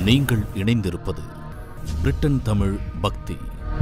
நீங்கள் இணைந்திருப்பது பிரிட்டன் தமிழ் பக்தி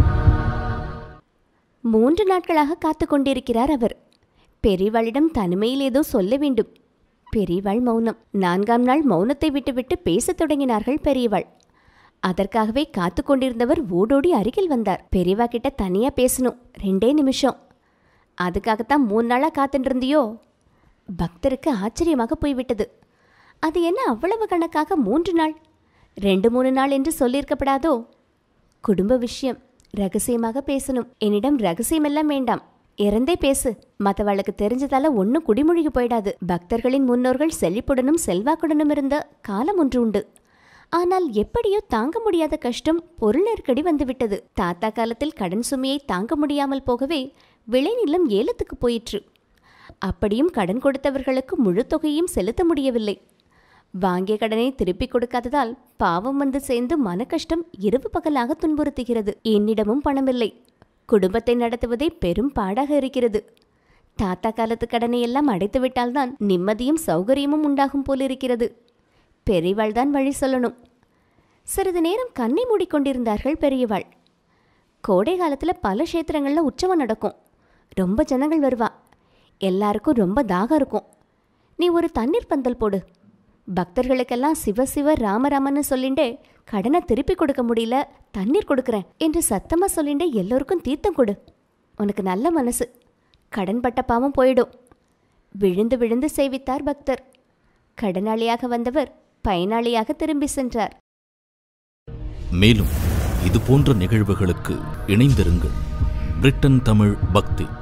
மூன்று நாட்களாக காத்து கொண்டிருக்கிறார் அவர் பெரியவாளிடம் தனிமையில் ஏதோ சொல்ல வேண்டும் பெரியவாள் மௌனம் நான்காம் நாள் மௌனத்தை விட்டுவிட்டு பேசத் தொடங்கினார்கள் பெரியவாள் அதற்காகவே காத்து கொண்டிருந்தவர் ஓடோடி அருகில் வந்தார் பெரியவா கிட்ட தனியா பேசணும் ரெண்டே நிமிஷம் அதுக்காகத்தான் மூணு நாளா காத்துட்டு இருந்தியோ பக்தருக்கு ஆச்சரியமாக போய்விட்டது அது என்ன அவ்வளவு கணக்காக மூன்று நாள் ரெண்டு மூணு நாள் என்று சொல்லியிருக்கப்படாதோ குடும்ப விஷயம் ரகசியமாக பேசணும் என்னிடம் ரகசியமெல்லாம் வேண்டாம் இறந்தே பேசு மத்தவளுக்கு தெரிஞ்சதால ஒன்னும் குடிமொழிகு போயிடாது பக்தர்களின் முன்னோர்கள் செழிப்புடனும் செல்வாக்குடனும் இருந்த காலம் ஒன்று உண்டு ஆனால் எப்படியோ தாங்க முடியாத கஷ்டம் பொருள் நெருக்கடி வந்துவிட்டது தாத்தா காலத்தில் கடன் சுமையை தாங்க முடியாமல் போகவே விளைநிலம் ஏலத்துக்கு போயிற்று அப்படியும் கடன் கொடுத்தவர்களுக்கு முழு தொகையும் செலுத்த முடியவில்லை வாங்கிய கடனை திருப்பிக் கொடுக்காததால் பாவம் வந்து சேர்ந்து மன கஷ்டம் இரவு பகலாக துன்புறுத்துகிறது என்னிடமும் பணமில்லை குடும்பத்தை நடத்துவதே பெரும் பாடாக இருக்கிறது தாத்தா காலத்து கடனை எல்லாம் அடைத்து விட்டால்தான் நிம்மதியும் சௌகரியமும் உண்டாகும் போலிருக்கிறது பெரியவாள் தான் வழி சொல்லணும் சிறிது நேரம் கண்ணை மூடிக்கொண்டிருந்தார்கள் பெரியவாள் கோடை காலத்துல பல க்ஷேத்திரங்கள்ல உற்சவம் நடக்கும் ரொம்ப ஜனங்கள் வருவா எல்லாருக்கும் ரொம்ப தாகம் இருக்கும் நீ ஒரு தண்ணீர் பந்தல் போடு பக்தர்களுக்கெல்லாம் சிவ சிவ ராமராமன்னு சொல்லிண்டே கடனை திருப்பி கொடுக்க முடியல தண்ணீர் கொடுக்குறேன் என்று சத்தமா சொல்லிண்டே எல்லோருக்கும் தீர்த்தம் கொடு உனக்கு நல்ல மனசு கடன் பட்ட பாவம் போயிடும் விழுந்து விழுந்து சேவித்தார் பக்தர் கடனாளியாக வந்தவர் பயனாளியாக திரும்பி சென்றார் மேலும் இது போன்ற நிகழ்வுகளுக்கு இணைந்திருங்கள் பிரிட்டன் தமிழ் பக்தி